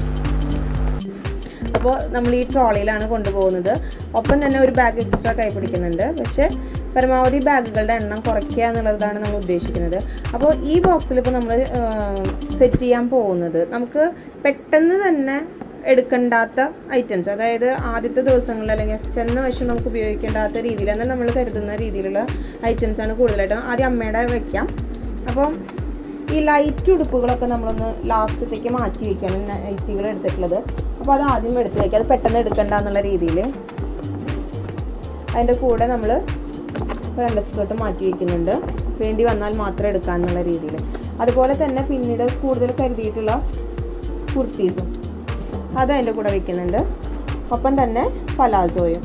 S1: അപ്പോൾ നമ്മൾ ഈ ട്രോളിയിലാണ് കൊണ്ടുപോകുന്നത് ഒപ്പം തന്നെ ഒരു ബാഗ് എക്സ്ട്രാ കൈ പിടിക്കുന്നുണ്ട് പക്ഷേ പരമാവധി ബാഗുകളുടെ എണ്ണം കുറയ്ക്കുക എന്നുള്ളതാണ് നമ്മൾ ഉദ്ദേശിക്കുന്നത് അപ്പോൾ ഈ ബോക്സിൽ ഇപ്പോൾ നമ്മൾ സെറ്റ് ചെയ്യാൻ പോകുന്നത് നമുക്ക് പെട്ടെന്ന് തന്നെ എടുക്കണ്ടാത്ത ഐറ്റംസ് അതായത് ആദ്യത്തെ ദിവസങ്ങളിൽ അല്ലെങ്കിൽ ചെന്ന വശം നമുക്ക് ഉപയോഗിക്കേണ്ടാത്ത രീതിയിൽ എന്നാൽ നമ്മൾ കരുതുന്ന രീതിയിലുള്ള items ആണ് കൂടുതലായിട്ടും ആദ്യം അമ്മയുടെ വെക്കാം അപ്പം ഈ ലൈറ്റ് ഉടുപ്പുകളൊക്കെ നമ്മളൊന്ന് ലാസ്റ്റത്തേക്ക് മാറ്റി വയ്ക്കുകയാണ് നൈറ്റികൾ എടുത്തിട്ടുള്ളത് അപ്പോൾ അത് ആദ്യം എടുത്ത് വയ്ക്കുക അത് പെട്ടെന്ന് എടുക്കണ്ട എന്നുള്ള രീതിയിൽ അതിൻ്റെ കൂടെ നമ്മൾ രണ്ട് സ്കേർട്ട് മാറ്റി വയ്ക്കുന്നുണ്ട് വേണ്ടി വന്നാൽ മാത്രം എടുക്കാമെന്നുള്ള രീതിയിൽ അതുപോലെ തന്നെ പിന്നീട് കൂടുതൽ കരുതിയിട്ടുള്ള കുർത്തീസും അത് അതിൻ്റെ കൂടെ വെക്കുന്നുണ്ട് ഒപ്പം തന്നെ പലാസോയും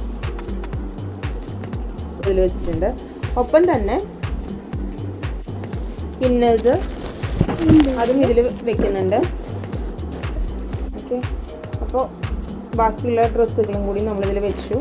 S1: ഇതിൽ വെച്ചിട്ടുണ്ട് ഒപ്പം തന്നെ ഇന്നേഴ്സ് അതും ഇതിൽ വെക്കുന്നുണ്ട് ഓക്കെ അപ്പോൾ ബാക്കിയുള്ള ഡ്രസ്സുകളും കൂടി നമ്മളിതിൽ വെച്ചു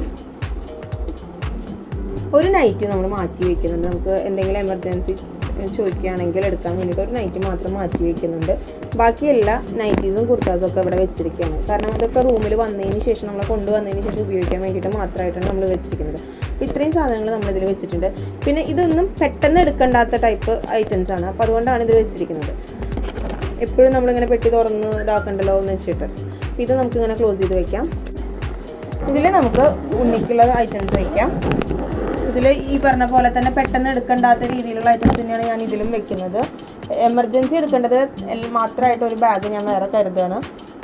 S1: ഒരു നൈറ്റ് നമ്മൾ മാറ്റി വെക്കുന്നുണ്ട് നമുക്ക് എന്തെങ്കിലും എമർജൻസി ചോദിക്കുകയാണെങ്കിൽ എടുക്കാൻ വേണ്ടിയിട്ട് ഒരു നൈറ്റ് മാത്രം മാറ്റി വെക്കുന്നുണ്ട് ബാക്കി എല്ലാ നൈറ്റീസും കുർത്താസും ഒക്കെ ഇവിടെ വെച്ചിരിക്കുകയാണ് കാരണം അതൊക്കെ റൂമിൽ വന്നതിന് ശേഷം നമ്മൾ കൊണ്ടുവന്നതിന് ശേഷം ഉപയോഗിക്കാൻ വേണ്ടിയിട്ട് മാത്രമായിട്ടാണ് നമ്മൾ വെച്ചിരിക്കുന്നത് അപ്പോൾ ഇത്രയും സാധനങ്ങൾ നമ്മളിതിൽ വെച്ചിട്ടുണ്ട് പിന്നെ ഇതൊന്നും പെട്ടെന്ന് എടുക്കേണ്ടാത്ത ടൈപ്പ് ഐറ്റംസ് ആണ് അപ്പോൾ അതുകൊണ്ടാണ് ഇത് വെച്ചിരിക്കുന്നത് എപ്പോഴും നമ്മളിങ്ങനെ പെട്ടി തുറന്ന് ഇതാക്കണ്ടല്ലോ എന്ന് വെച്ചിട്ട് അപ്പോൾ ഇത് നമുക്കിങ്ങനെ ക്ലോസ് ചെയ്ത് വെക്കാം ഇതിൽ നമുക്ക് ഉണ്ണിക്കുള്ള ഐറ്റംസ് വയ്ക്കാം ഇതിൽ ഈ പറഞ്ഞ പോലെ തന്നെ പെട്ടെന്ന് എടുക്കേണ്ടാത്ത രീതിയിലുള്ള ഐറ്റംസ് തന്നെയാണ് ഞാൻ ഇതിലും വെക്കുന്നത് എമർജൻസി എടുക്കേണ്ടത് എൽ- മാത്രമായിട്ട് ഒരു ബാഗ് ഞാൻ വേറെ കരുതുകയാണ്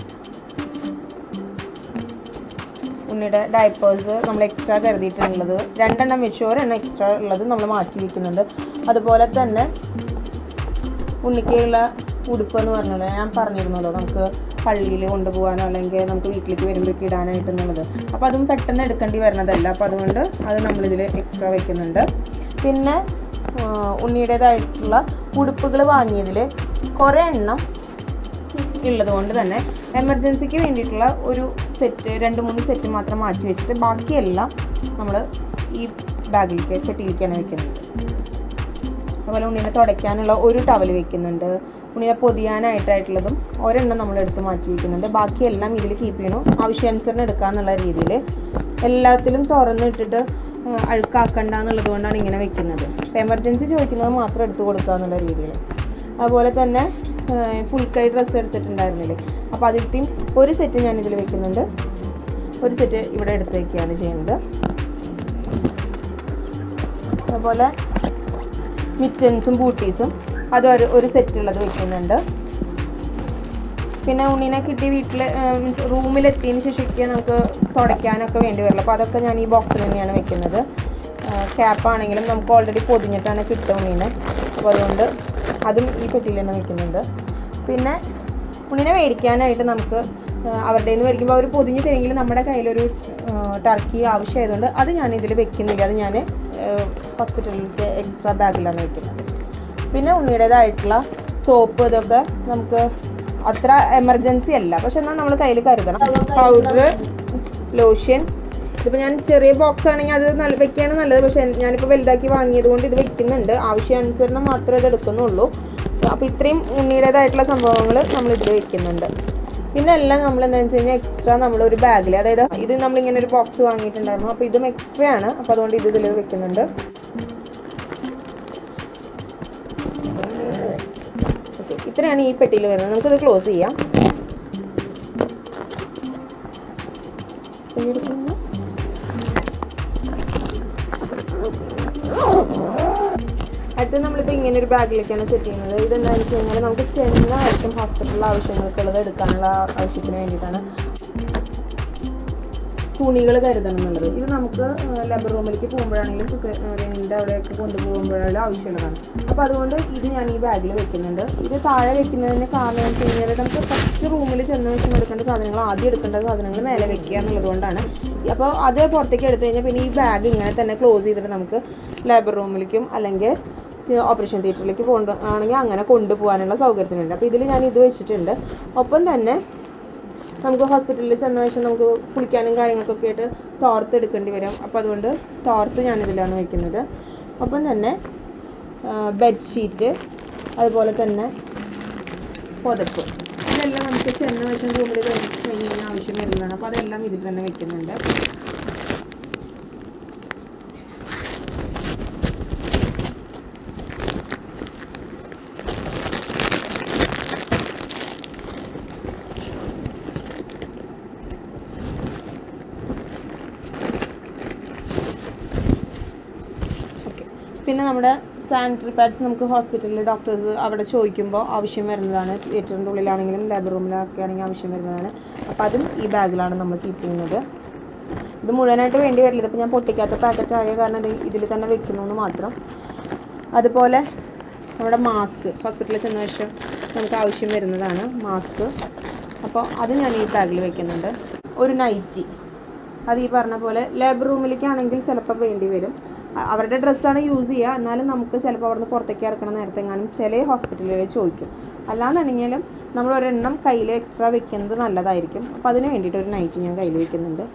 S1: ഉണ്ണിയുടെ ഡയപ്പേഴ്സ് നമ്മൾ എക്സ്ട്രാ കരുതിയിട്ടുള്ളത് രണ്ടെണ്ണം വെച്ച് ഒരെണ്ണം എക്സ്ട്രാ ഉള്ളത് നമ്മൾ മാറ്റി വെക്കുന്നുണ്ട് അതുപോലെ തന്നെ ഉണ്ണിക്കുള്ള ഉടുപ്പ് എന്ന് പറഞ്ഞത് ഞാൻ പറഞ്ഞിരുന്നല്ലോ നമുക്ക് പള്ളിയിൽ കൊണ്ടുപോകാനോ അല്ലെങ്കിൽ നമുക്ക് വീട്ടിലേക്ക് വരുമ്പോഴേക്ക് ഇടാനായിട്ട് എന്നുള്ളത് അപ്പോൾ അതും പെട്ടെന്ന് എടുക്കേണ്ടി വരുന്നതല്ല അപ്പോൾ അതുകൊണ്ട് അത് നമ്മളിതിൽ എക്സ്ട്രാ വെക്കുന്നുണ്ട് പിന്നെ ആ, ഉണ്ണിയുടേതായിട്ടുള്ള ഉടുപ്പുകൾ വാങ്ങിയതിൽ കുറേ എണ്ണം ഉള്ളത് കൊണ്ട് തന്നെ എമർജൻസിക്ക് വേണ്ടിയിട്ടുള്ള ഒരു സെറ്റ് രണ്ട് മൂന്ന് സെറ്റ് മാത്രം മാറ്റി വെച്ചിട്ട് ബാക്കിയെല്ലാം നമ്മൾ ഈ ബാഗിലേക്ക് ചട്ടിയിലേക്കാണ് വെക്കുന്നത് അതുപോലെ ഉണ്ണിനെ തുടയ്ക്കാനുള്ള ഒരു ടവൽ വെക്കുന്നുണ്ട് ഉണ്ണിനെ പൊതിയാനായിട്ടായിട്ടുള്ളതും ഒരെണ്ണം നമ്മൾ എടുത്ത് മാറ്റി വെക്കുന്നുണ്ട് ബാക്കിയെല്ലാം ഇതിൽ കീപ്പ് ചെയ്യണം ആവശ്യാനുസരണം എടുക്കാന്നുള്ള രീതിയിൽ എല്ലാത്തിലും തുറന്നിട്ടിട്ട് ആ, അഴുക്കാക്കണ്ട എന്നുള്ളത് കൊണ്ടാണ് ഇങ്ങനെ വെക്കുന്നത് അപ്പോൾ എമർജൻസി ചോദിക്കുന്നത് മാത്രം എടുത്ത് കൊടുക്കുക എന്നുള്ള രീതിയിൽ അതുപോലെ തന്നെ ഫുൾ കൈ ഡ്രസ്സ് എടുത്തിട്ടുണ്ടായിരുന്നില്ലേ അപ്പോൾ അതിലത്തെയും ഒരു സെറ്റ് ഞാൻ ഇതിൽ വെക്കുന്നുണ്ട് ഒരു സെറ്റ് ഇവിടെ എടുത്ത് വയ്ക്കുകയാണ് ചെയ്യുന്നത് അതുപോലെ മിറ്റൻസും ബൂട്ടീസും അത് ഒരു ഒരു സെറ്റ് ഉള്ളത് വെക്കുന്നുണ്ട് പിന്നെ ഉണ്ണിനെ കിട്ടി വീട്ടിൽ മീൻസ് റൂമിലെത്തിയതിന് ശേഷമൊക്കെ നമുക്ക് തുടയ്ക്കാനൊക്കെ വേണ്ടി വരില്ല അപ്പോൾ അതൊക്കെ ഞാൻ ഈ ബോക്സിൽ തന്നെയാണ് വെക്കുന്നത് ക്യാപ്പ് ആണെങ്കിലും നമുക്ക് ഓൾറെഡി പൊതിഞ്ഞിട്ടാണ് കിട്ടുക ഉണ്ണീനെ അപ്പോൾ അതുകൊണ്ട് അതും ഈ പെട്ടിയിൽ തന്നെ വെക്കുന്നുണ്ട് പിന്നെ ഉണ്ണിനെ മേടിക്കാനായിട്ട് നമുക്ക് ആ, അവരുടെ നിന്ന് മേടിക്കുമ്പോൾ അവർ പൊതിഞ്ഞ് തരുമെങ്കിൽ നമ്മുടെ കയ്യിലൊരു ടർക്കി ആവശ്യമായതുകൊണ്ട് അത് ഞാൻ ഇതിൽ വെക്കുന്നില്ല അത് ഞാൻ ഹോസ്പിറ്റലിലേക്ക് എക്സ്ട്രാ ബാഗിലാണ് വെക്കുന്നത് പിന്നെ ഉണ്ണിയുടേതായിട്ടുള്ള സോപ്പ് ഇതൊക്കെ നമുക്ക് അത്ര എമർജൻസി അല്ല പക്ഷെ എന്നാൽ നമ്മൾ കയ്യിൽ കരുതണം പൗഡർ ലോഷൻ ഇതിപ്പോൾ ഞാൻ ചെറിയ ബോക്സ് ആണെങ്കിൽ അത് നല്ല വെക്കുകയാണ് നല്ലത് പക്ഷെ ഞാനിപ്പോൾ വലുതാക്കി വാങ്ങിയത് കൊണ്ട് ഇത് വെക്കുന്നുണ്ട് ആവശ്യാനുസരണം മാത്രമേ ഇത് എടുക്കുന്നുള്ളൂ അപ്പോൾ ഇത്രയും ഉണ്ണിയുടേതായിട്ടുള്ള സംഭവങ്ങൾ നമ്മൾ ഇതിൽ വെക്കുന്നുണ്ട് പിന്നെ എല്ലാം നമ്മൾ എന്താണെന്ന് വെച്ച് കഴിഞ്ഞാൽ എക്സ്ട്രാ നമ്മൾ ഒരു ബാഗിൽ അതായത് ഇത് നമ്മളിങ്ങനെ ഒരു ബോക്സ് വാങ്ങിയിട്ടുണ്ടായിരുന്നു അപ്പോൾ ഇതും എക്സ്ട്രാ ആണ് അപ്പോൾ അതുകൊണ്ട് ഇത് ഇതിൽ വെക്കുന്നുണ്ട് ഓക്കെ ഇത്രയാണ് ഈ പെട്ടിയിൽ വരുന്നത് നമുക്കിത് ക്ലോസ് ചെയ്യാം എടുക്കുന്നു. അടുത്ത് നമ്മളിപ്പോൾ ഇങ്ങനെ ഒരു ബാഗിലേക്കാണ് സെറ്റ് ചെയ്യുന്നത് ഇതെന്താണെന്ന് വെച്ച് കഴിഞ്ഞാൽ നമുക്ക് ചെന്നായിരിക്കും ഹോസ്പിറ്റലിൽ ആവശ്യങ്ങൾക്കുള്ളത് എടുക്കാനുള്ള ആവശ്യത്തിന് വേണ്ടിയിട്ടാണ് തുണികൾ കരുതണം എന്നുള്ളത് ഇത് നമുക്ക് ലേബർ റൂമിലേക്ക് പോകുമ്പോഴാണെങ്കിലും സിസേറിയൻ്റെ അവിടെയൊക്കെ കൊണ്ടുപോകുമ്പോഴാണെങ്കിലും ആവശ്യമുള്ളതാണ് അപ്പോൾ അതുകൊണ്ട് ഇത് ഞാൻ ഈ ബാഗിൽ വെക്കുന്നുണ്ട് ഇത് താഴെ വെക്കുന്നതിന് കാരണം എന്ന് വെച്ച് കഴിഞ്ഞാൽ നമുക്ക് ഫസ്റ്റ് റൂമിൽ ചെന്ന് വെച്ച് എടുക്കേണ്ട സാധനങ്ങൾ ആദ്യം എടുക്കേണ്ട സാധനങ്ങൾ മേലെ വെക്കുക എന്നുള്ളത് കൊണ്ടാണ് അപ്പോൾ അത് പുറത്തേക്ക് എടുത്തു കഴിഞ്ഞാൽ പിന്നെ ഈ ബാഗ് ഇങ്ങനെ തന്നെ ക്ലോസ് ചെയ്തിട്ട് നമുക്ക് ലേബർ റൂമിലേക്കും അല്ലെങ്കിൽ ഓപ്പറേഷൻ തിയേറ്ററിലേക്ക് കൊണ്ട് ആണെങ്കിൽ അങ്ങനെ കൊണ്ടുപോകാനുള്ള സൗകര്യത്തിനുണ്ട് അപ്പോൾ ഇതിൽ ഞാൻ ഇത് വെച്ചിട്ടുണ്ട് ഒപ്പം തന്നെ നമുക്ക് ഹോസ്പിറ്റലിൽ ചെന്ന ശേഷം നമുക്ക് കുളിക്കാനും കാര്യങ്ങൾക്കൊക്കെ ആയിട്ട് തോർത്ത് എടുക്കേണ്ടി വരും അപ്പോൾ അതുകൊണ്ട് തോർത്ത് ഞാനിതിലാണ് വെക്കുന്നത് ഒപ്പം തന്നെ ബെഡ്ഷീറ്റ് അതുപോലെ തന്നെ പുതപ്പ് ഇതെല്ലാം നമുക്ക് ചെന്ന വശം റൂമിൽ കഴിഞ്ഞാൽ ആവശ്യം വരുന്നതാണ് അപ്പോൾ അതെല്ലാം ഇതിൽ തന്നെ വെക്കുന്നുണ്ട് ഓക്കെ പിന്നെ നമ്മുടെ സാനിറ്ററി പാഡ്സ് നമുക്ക് ഹോസ്പിറ്റലിൽ ഡോക്ടേഴ്സ് അവിടെ ചോദിക്കുമ്പോൾ ആവശ്യം വരുന്നതാണ് തിയേറ്ററിൻ്റെ ഉള്ളിലാണെങ്കിലും ലേബർ റൂമിലൊക്കെ ആണെങ്കിൽ ആവശ്യം വരുന്നതാണ് അപ്പോൾ അതും ഈ ബാഗിലാണ് നമ്മൾ കീപ്പ് ചെയ്യുന്നത് ഇത് മുഴുവനായിട്ട് വേണ്ടി വരില്ല ഇതിപ്പോൾ ഞാൻ പൊട്ടിക്കാത്ത പാക്കറ്റ് ആയ കാരണം ഇത് ഇതിൽ തന്നെ വെക്കുന്നു എന്ന് മാത്രം അതുപോലെ നമ്മുടെ മാസ്ക് ഹോസ്പിറ്റലിൽ ചെന്ന ശേഷം നമുക്ക് ആവശ്യം വരുന്നതാണ് മാസ്ക് അപ്പോൾ അത് ഞാൻ ഈ ബാഗിൽ വെക്കുന്നുണ്ട് ഒരു നൈറ്റി അത് ഈ പറഞ്ഞ പോലെ ലേബർ റൂമിലേക്കാണെങ്കിൽ ചിലപ്പോൾ വേണ്ടി വരും അ- അവരുടെ ഡ്രസ്സാണ് യൂസ് ചെയ്യുക എന്നാലും നമുക്ക് ചിലപ്പോൾ അവിടുന്ന് പുറത്തേക്ക് ഇറക്കണം നേരത്തെ എങ്ങാനും ചില ഹോസ്പിറ്റലുകളിൽ ചോദിക്കും അല്ലാന്നുണ്ടെങ്കിലും നമ്മൾ ഒരെണ്ണം കയ്യിൽ എക്സ്ട്രാ വെക്കുന്നത് നല്ലതായിരിക്കും അപ്പോൾ അതിന് വേണ്ടിയിട്ട് ഒരു നൈറ്റ് ഞാൻ കയ്യിൽ വെക്കുന്നുണ്ട്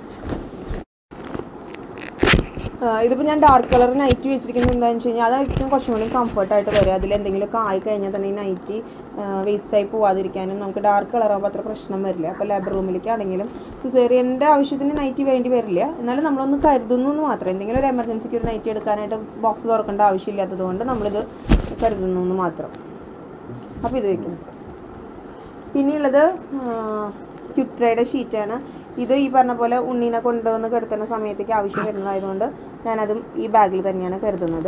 S1: ആ, ഇതിപ്പോൾ ഞാൻ ഡാർക്ക് കളർ നൈറ്റ് വെച്ചിരിക്കുന്നത് എന്താണെന്ന് വെച്ച് കഴിഞ്ഞാൽ അതായിരിക്കും കുറച്ചും കൂടി കംഫർട്ടായിട്ട് വരും അതിൽ എന്തെങ്കിലുമൊക്കെ ആയി കഴിഞ്ഞാൽ തന്നെ ഈ നൈറ്റി വേസ്റ്റായി പോവാതിരിക്കാനും നമുക്ക് ഡാർക്ക് കളർ ആകുമ്പോൾ അത്ര പ്രശ്നം വരില്ല അപ്പോൾ ലേബർ റൂമിലേക്ക് ആണെങ്കിലും സിസേറിയൻ്റെ ആവശ്യത്തിന് നൈറ്റി വേണ്ടി വരില്ല എന്നാലും നമ്മളൊന്ന് കരുതുന്നു എന്ന് മാത്രം എന്തെങ്കിലും ഒരു എമർജൻസിക്ക് ഒരു നൈറ്റി എടുക്കാനായിട്ട് ബോക്സ് തുറക്കേണ്ട ആവശ്യമില്ലാത്തത് കൊണ്ട് നമ്മളിത് കരുതുന്നു എന്ന് മാത്രം അപ്പോൾ ഇത് വെക്കുന്നു പിന്നെയുള്ളത് ക്യുക്ക് ട്രേയുടെ ഷീറ്റാണ് ഇത് ഈ പറഞ്ഞ പോലെ ഉണ്ണീനെ കൊണ്ടുവന്ന് കിടത്തുന്ന സമയത്തേക്ക് ആവശ്യം വരുന്നതായതുകൊണ്ട് ഞാനതും ഈ ബാഗിൽ തന്നെയാണ് കരുതുന്നത്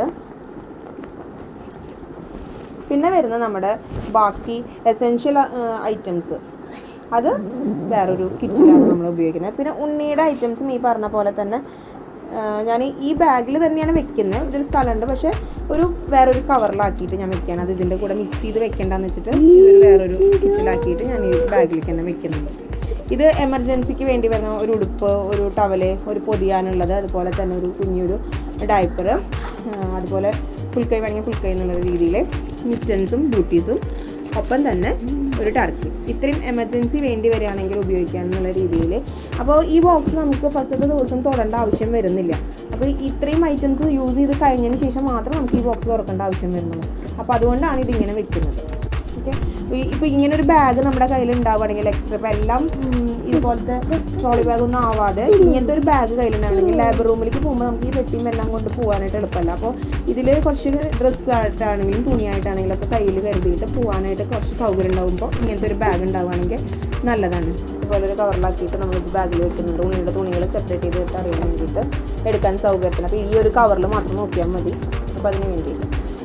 S1: പിന്നെ വരുന്ന നമ്മുടെ ബാക്കി എസെൻഷ്യൽ ഐറ്റംസ് അത് വേറൊരു കിറ്റിലാണ് നമ്മൾ ഉപയോഗിക്കുന്നത് പിന്നെ ഉണ്ണിയുടെ ഐറ്റംസും ഈ പറഞ്ഞ പോലെ തന്നെ ഞാൻ ഈ ബാഗിൽ തന്നെയാണ് വെക്കുന്നത് ഇതിൽ സ്ഥലമുണ്ട് പക്ഷേ ഒരു വേറൊരു കവറിലാക്കിയിട്ട് ഞാൻ വെക്കുകയാണ് അത് ഇതിൻ്റെ കൂടെ മിക്സ് ചെയ്ത് വെക്കേണ്ടെന്ന് വെച്ചിട്ട് ഇതൊരു വേറൊരു കിറ്റിലാക്കിയിട്ട് ഞാൻ ഈ ബാഗിലേക്ക് തന്നെ വെക്കുന്നുണ്ട് ഇത് എമർജൻസിക്ക് വേണ്ടി വരുന്ന ഒരു ഉടുപ്പ് ഒരു ടവല് ഒരു പൊതിയാനുള്ളത് അതുപോലെ തന്നെ ഒരു കുഞ്ഞൊരു ഡയപ്പർ അതുപോലെ ഫുൾക്കൈ വേണമെങ്കിൽ ഫുൾക്കൈ എന്നുള്ള രീതിയിൽ മിറ്റൻസും ബ്യൂട്ടീസും ഒപ്പം തന്നെ ഒരു ടർക്കി ഇത്രയും എമർജൻസി വേണ്ടി വരികയാണെങ്കിൽ ഉപയോഗിക്കാം എന്നുള്ള രീതിയിൽ അപ്പോൾ ഈ ബോക്സ് നമുക്ക് ഫസ്റ്റത്തെ ദിവസം തൊടേണ്ട ആവശ്യം വരുന്നില്ല അപ്പോൾ ഇത്രയും ഐറ്റംസ് യൂസ് ചെയ്ത് കഴിഞ്ഞതിന് ശേഷം മാത്രം നമുക്ക് ഈ ബോക്സ് തുറക്കേണ്ട ആവശ്യം വരുന്നുള്ളൂ അപ്പോൾ അതുകൊണ്ടാണ് ഇതിങ്ങനെ വെക്കുന്നത് ഓക്കെ ഇപ്പോൾ ഇങ്ങനെ ഒരു ബാഗ് നമ്മുടെ കയ്യിൽ ഉണ്ടാവുകയാണെങ്കിൽ എക്സ്ട്രാ ഇപ്പോൾ എല്ലാം ഉം, ഇതുപോലത്തെ ട്രോളി ബാഗ് ഒന്നും ആവാതെ ഇങ്ങനത്തെ ഒരു ബാഗ് കയ്യിലുണ്ടാണെങ്കിൽ ലാബ് റൂമിലേക്ക് പോകുമ്പോൾ നമുക്ക് ഈ പെട്ടിയും എല്ലാം കൊണ്ട് പോകാനായിട്ട് എളുപ്പമല്ല അപ്പോൾ ഇതിൽ കുറച്ച് ഡ്രസ്സ് ആയിട്ടാണെങ്കിലും തുണിയായിട്ടാണെങ്കിലും ഒക്കെ കയ്യിൽ കരുതിയിട്ട് പോകാനായിട്ട് കുറച്ച് സൗകര്യം ഉണ്ടാകുമ്പോൾ ഇങ്ങനത്തെ ഒരു ബാഗ് ഉണ്ടാവുകയാണെങ്കിൽ നല്ലതാണ് ഇതുപോലെ ഒരു കവറിലാക്കിയിട്ട് നമ്മളിത് ബാഗിൽ വെക്കുന്നുണ്ട് ഉള്ളിലുള്ള തുണികൾ സെപ്പറേറ്റ് ചെയ്തിട്ട് അറിയാൻ വേണ്ടിയിട്ട് എടുക്കാൻ സൗകര്യത്തിന് അപ്പോൾ ഈ ഒരു കവറിൽ മാത്രം നോക്കിയാൽ മതി അപ്പോൾ അതിന് വേണ്ടിയിട്ട്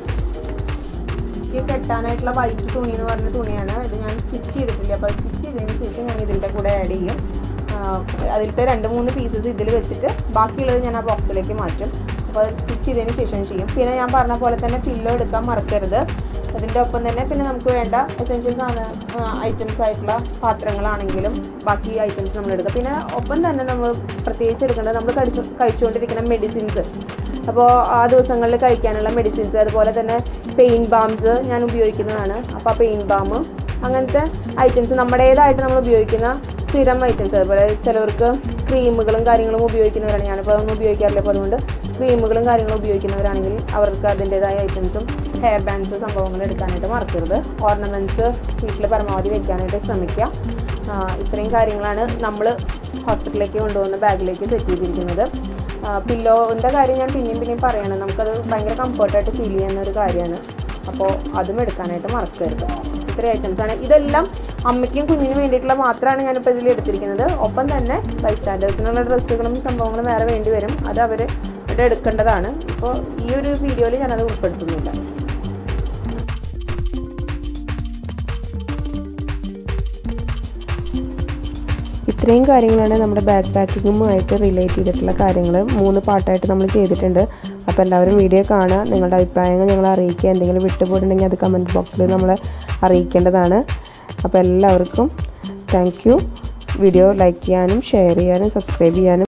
S1: ഈ കെട്ടാനായിട്ടുള്ള വൈറ്റ് തുണി എന്ന് പറഞ്ഞ തുണിയാണ് ഇത് ഞാൻ സ്റ്റിച്ച് ചെയ്തിട്ടില്ല അപ്പോൾ സ്റ്റിച്ച് ചെയ്തതിന് ശേഷം ഞാൻ ഇതിൻ്റെ കൂടെ ആഡ് ചെയ്യും ആഹ് അതിലത്തെ രണ്ട് മൂന്ന് പീസസ് ഇതിൽ വെച്ചിട്ട് ബാക്കിയുള്ളത് ഞാൻ ആ ബോക്സിലേക്ക് മാറ്റും അപ്പോൾ അത് സ്റ്റിച്ച് ചെയ്തതിന് ശേഷം ചെയ്യും പിന്നെ ഞാൻ പറഞ്ഞ പോലെ തന്നെ പില്ലോ എടുക്കാൻ മറക്കരുത് അതിൻ്റെ ഒപ്പം തന്നെ പിന്നെ നമുക്ക് വേണ്ട എസെൻഷ്യൽ ഐറ്റംസ് ആയിട്ടുള്ള പാത്രങ്ങളാണെങ്കിലും ബാക്കി ഐറ്റംസ് നമ്മൾ എടുക്കുക പിന്നെ ഒപ്പം തന്നെ നമ്മൾ പ്രത്യേകിച്ച് എടുക്കേണ്ടത് നമ്മൾ കഴിച്ചു കഴിച്ചുകൊണ്ടിരിക്കുന്ന മെഡിസിൻസ് അപ്പോൾ ആ ദിവസങ്ങളിൽ കഴിക്കാനുള്ള മെഡിസിൻസ് അതുപോലെ തന്നെ പെയിൻ ബാംസ് ഞാൻ ഉപയോഗിക്കുന്നതാണ് അപ്പോൾ ആ പെയിൻ ബാം അങ്ങനത്തെ ഐറ്റംസ് നമ്മുടേതായിട്ട് നമ്മൾ ഉപയോഗിക്കുന്ന സ്ഥിരം ഐറ്റംസ് അതുപോലെ ചിലവർക്ക് ക്രീമുകളും കാര്യങ്ങളും ഉപയോഗിക്കുന്നവരാണ് ഞാനിപ്പോൾ അതൊന്നും ഉപയോഗിക്കാറില്ല അപ്പോൾ അതുകൊണ്ട് ക്രീമുകളും കാര്യങ്ങളും ഉപയോഗിക്കുന്നവരാണെങ്കിൽ അവർക്ക് അതിൻ്റേതായ ഐറ്റംസും ഹെയർ ബാൻഡ്സ് സംഭവങ്ങൾ എടുക്കാനായിട്ട് മറക്കരുത് ഓർണമെൻറ്റ്സ് വീട്ടിൽ പരമാവധി വെക്കാനായിട്ട് ശ്രമിക്കുക ആ, ഇത്രയും കാര്യങ്ങളാണ് നമ്മൾ ഹോസ്പിറ്റലിലേക്ക് കൊണ്ടുപോകുന്ന ബാഗിലേക്ക് സെറ്റ് ചെയ്തിരിക്കുന്നത് പില്ലോൻ്റെ കാര്യം ഞാൻ പിന്നെയും പിന്നെയും പറയണം നമുക്കത് ഭയങ്കര കംഫർട്ടായിട്ട് ഫീൽ ചെയ്യുന്ന ഒരു കാര്യമാണ് അപ്പോൾ അതും എടുക്കാനായിട്ട് മറക്കരുത് ഇത്രയും ഐറ്റംസ് ആണ് ഇതെല്ലാം അമ്മയ്ക്കും കുഞ്ഞിനും വേണ്ടിയിട്ടുള്ള മാത്രമാണ് ഞാനിപ്പോൾ ഇതിൽ എടുത്തിരിക്കുന്നത് ഒപ്പം തന്നെ ബൈ സ്റ്റാൻഡേഴ്സിനുള്ള ഡ്രസ്സുകളും സംഭവങ്ങളും വേറെ വേണ്ടി വരും അത് അവർ ഇവിടെ എടുക്കേണ്ടതാണ് ഇപ്പോൾ ഈ ഒരു വീഡിയോയിൽ ഞാനത് ഉൾപ്പെടുത്തുന്നില്ല
S2: ഇത്രയും കാര്യങ്ങളാണ് നമ്മുടെ ബാക്ക് പാക്കിങ്ങുമായിട്ട് റിലേറ്റ് ചെയ്തിട്ടുള്ള കാര്യങ്ങൾ മൂന്ന് പാർട്ടായിട്ട് നമ്മൾ ചെയ്തിട്ടുണ്ട് അപ്പോൾ എല്ലാവരും വീഡിയോ കാണുക നിങ്ങളുടെ അഭിപ്രായങ്ങൾ ഞങ്ങളെ അറിയിക്കുക എന്തെങ്കിലും വിട്ടുപോയിട്ടുണ്ടെങ്കിൽ അത് കമൻറ്റ് ബോക്സിൽ നമ്മളെ അറിയിക്കേണ്ടതാണ് അപ്പോൾ എല്ലാവർക്കും താങ്ക് യു വീഡിയോ ലൈക്ക് ചെയ്യാനും ഷെയർ ചെയ്യാനും സബ്സ്ക്രൈബ് ചെയ്യാനും